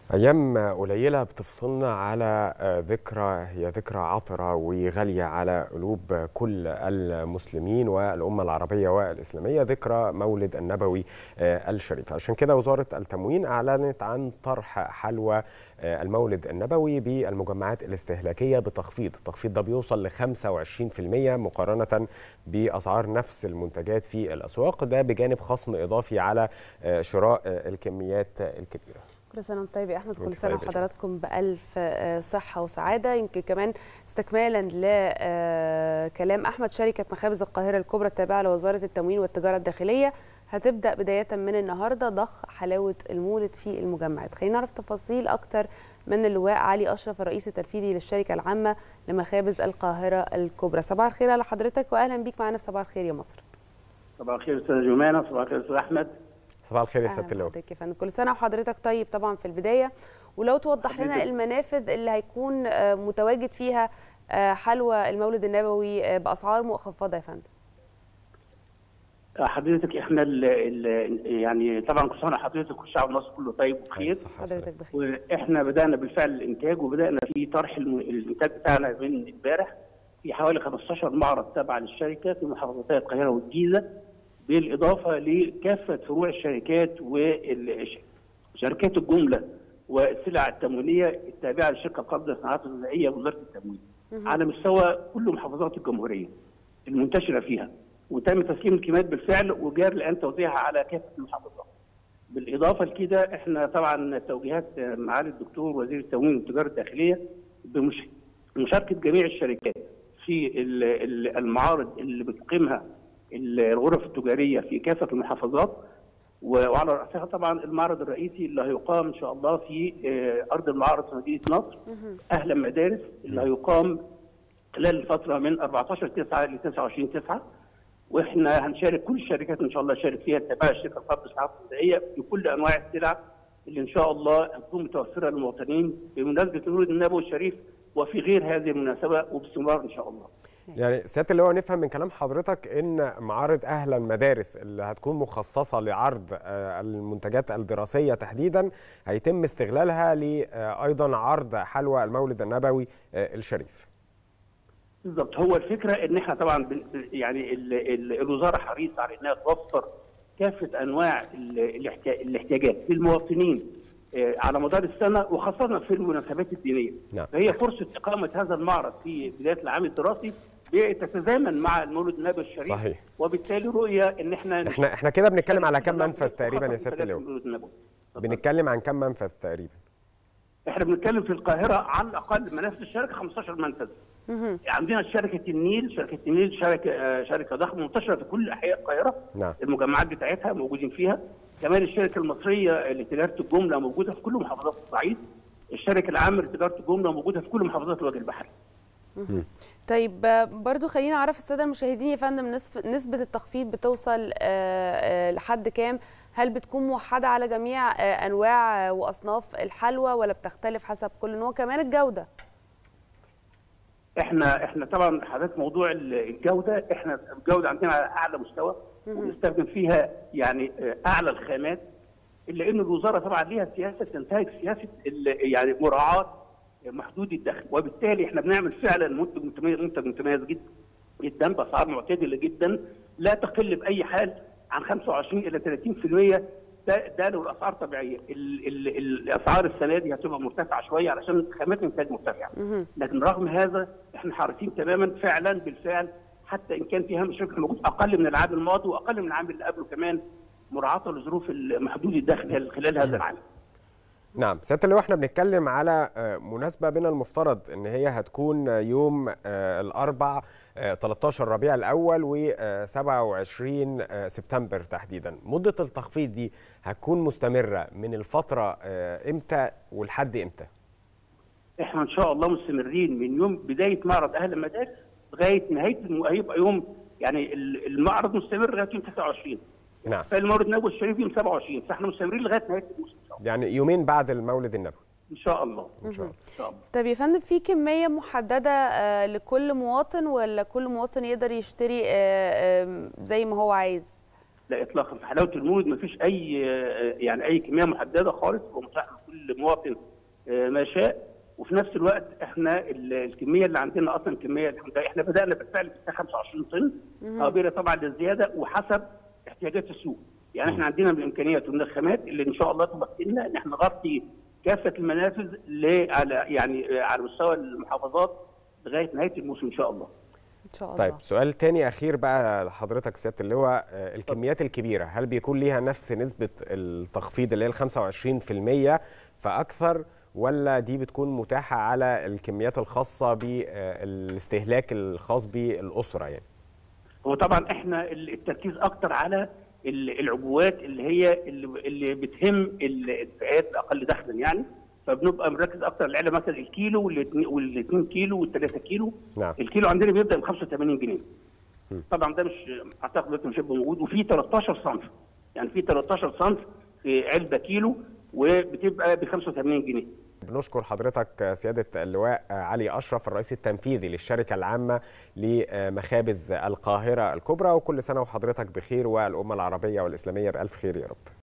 أيام قليلة بتفصلنا على ذكرى هي ذكرى عطرة وغالية على قلوب كل المسلمين والأمة العربية والإسلامية ذكرى مولد النبوي الشريف عشان كده وزارة التموين أعلنت عن طرح حلوى المولد النبوي بالمجمعات الاستهلاكية بتخفيض التخفيض ده بيوصل ل 25% مقارنة بأسعار نفس المنتجات في الأسواق ده بجانب خصم إضافي على شراء الكميات الكبيرة كل سنه وانت طيب يا احمد كل سنه وحضراتكم بالف صحه وسعاده يمكن كمان استكمالا لكلام احمد شركه مخابز القاهره الكبرى التابعه لوزاره التموين والتجاره الداخليه هتبدا بدايه من النهارده ضخ حلاوه المولد في المجمعات خلينا نعرف تفاصيل اكتر من اللواء علي اشرف الرئيس التنفيذي للشركه العامه لمخابز القاهره الكبرى صباح الخير على حضرتك واهلا بيك معانا في صباح الخير يا مصر صباح الخير استاذ جمانه صباح الخير استاذ احمد صباح الخير يا سياده اللواء يا فندم كل سنه وحضرتك طيب طبعا في البدايه ولو توضح لنا المنافذ اللي هيكون متواجد فيها حلوى المولد النبوي باسعار مخفضه يا فندم حضرتك احنا ال ال يعني طبعا كل سنه حضرتك والشعب المصري كله طيب وبخير حضرتك بخير واحنا بدانا بالفعل الانتاج وبدانا في طرح الانتاج بتاعنا من امبارح في حوالي 15 معرض تابع للشركه في محافظتي القاهره والجيزه بالاضافه لكافه فروع الشركات وشركات الجمله والسلع التموينيه التابعه للشركه القابضه للصناعات الغذائيه ووزاره التموين على مستوى كل محافظات الجمهوريه المنتشره فيها وتم تسليم الكميات بالفعل وجار الان توزيعها على كافه المحافظات. بالاضافه لكده احنا طبعا توجيهات معالي الدكتور وزير التموين والتجاره الداخليه بمشاركه جميع الشركات في المعارض اللي بتقيمها الغرف التجاريه في كافه المحافظات وعلى راسها طبعا المعرض الرئيسي اللي هيقام ان شاء الله في ارض المعارض في مدينه نصر اهلا مدارس اللي هيقام خلال الفتره من 14 9 ل 29 9 واحنا هنشارك كل الشركات ان شاء الله شارك فيها تبع الشركه القابضه للصناعات الغذائيه بكل انواع السلع اللي ان شاء الله هتكون متوفره للمواطنين بمناسبه مولد النبوي الشريف وفي غير هذه المناسبه وباستمرار ان شاء الله. يعني سياده اللواء نفهم من كلام حضرتك ان معارض اهل المدارس اللي هتكون مخصصه لعرض المنتجات الدراسيه تحديدا هيتم استغلالها لايضا عرض حلوى المولد النبوي الشريف. بالظبط هو الفكره ان احنا طبعا يعني ال ال الوزاره حريصه على انها توفر كافه انواع الاحتياجات للمواطنين على مدار السنه وخاصه في المناسبات الدينيه. نعم. فهي فرصه اقامه هذا المعرض في بدايه العام الدراسي بتتزامن مع المولد النبوي الشريف صحيح وبالتالي رؤيه ان احنا احنا احنا كده بنتكلم على كم منفذ تقريبا يا سياده اللواء؟ بنتكلم عن كم منفذ تقريبا؟ احنا بنتكلم في القاهره على الاقل منافذ الشركه 15 منفذ. عندنا شركه النيل، شركه النيل شركه شركه ضخمه منتشره في كل احياء القاهره. نعم. المجمعات بتاعتها موجودين فيها. كمان الشركه المصريه لتجاره الجمله موجوده في كل محافظات الصعيد. الشركه العامه لتجاره الجمله موجوده في كل محافظات الوجه البحري. طيب برضو خلينا نعرف الساده المشاهدين يا فندم نسبه التخفيض بتوصل لحد كام؟ هل بتكون موحده على جميع انواع واصناف الحلوى ولا بتختلف حسب كل نوع كمان الجوده احنا احنا طبعا حضرتك موضوع الجوده احنا الجوده عندنا على اعلى مستوى وبنستخدم فيها يعني اعلى الخامات الا ان الوزاره طبعا ليها سياسه تنتهج سياسه يعني مراعاه محدود الدخل وبالتالي احنا بنعمل فعلا منتج متميز منتج متميز جدا جدا باسعار معتدله جدا لا تقل باي حال عن 25 الى 30% ده ده لو الاسعار طبيعيه ال ال الاسعار السنه دي هتبقى مرتفعه شويه علشان خامات الانتاج مرتفعه لكن رغم هذا احنا حريصين تماما فعلا بالفعل حتى ان كان في هامش ربح موجود اقل من العام الماضي واقل من العام اللي قبله كمان مراعاه لظروف محدود الدخل خلال هذا العام. نعم سياده اللواء احنا بنتكلم على مناسبه من المفترض ان هي هتكون يوم الاربع 13 ربيع الاول و27 سبتمبر تحديدا مده التخفيض دي هتكون مستمره من الفتره امتى ولحد امتى احنا ان شاء الله مستمرين من يوم بدايه معرض اهل المدارس لغايه نهايه هيبقى يوم يعني المعرض مستمر لغايه يوم 29 نعم فالمولد النبوي الشريف يوم 27 فاحنا مستمرين لغايه نهايه الموسم يعني يومين بعد المولد النبوي ان شاء الله ان شاء الله ان شاء الله طب يا فندم في كميه محدده لكل مواطن ولا كل مواطن يقدر يشتري زي ما هو عايز لا اطلاقا في حلاوه المولد ما فيش اي يعني اي كميه محدده خالص ومتاحه كل مواطن ما شاء وفي نفس الوقت احنا الكميه اللي عندنا اصلا كميه الحمد لله احنا بدانا بالفعل ب 25 طن قابله طبعا للزياده وحسب احتياجات السوق يعني احنا عندنا من الامكانيات ومن الخامات اللي ان شاء الله تمكننا ان احنا نغطي كافه المنافذ على يعني على مستوى المحافظات لغايه نهايه الموسم ان شاء الله. ان شاء الله. طيب سؤال تاني اخير بقى لحضرتك سياده اللواء الكميات الكبيره هل بيكون ليها نفس نسبه التخفيض اللي هي 25% فاكثر ولا دي بتكون متاحه على الكميات الخاصه بالاستهلاك الخاص بالاسره يعني؟ هو طبعا احنا التركيز اكتر على العبوات اللي هي اللي بتهم الفئات الاقل دخلا يعني فبنبقى مركز اكتر العيله مثلا الكيلو وال2 كيلو وال3 كيلو نعم. الكيلو عندنا بيبدا ب 85 جنيه طبعا ده مش اعتقد دلوقتي مش هيبقى موجود وفي 13 صنف يعني في 13 صنف في علبه كيلو وبتبقى ب 85 جنيه بنشكر حضرتك سيادة اللواء علي أشرف الرئيس التنفيذي للشركة العامة لمخابز القاهرة الكبرى وكل سنة وحضرتك بخير والأمة العربية والإسلامية بألف خير يا رب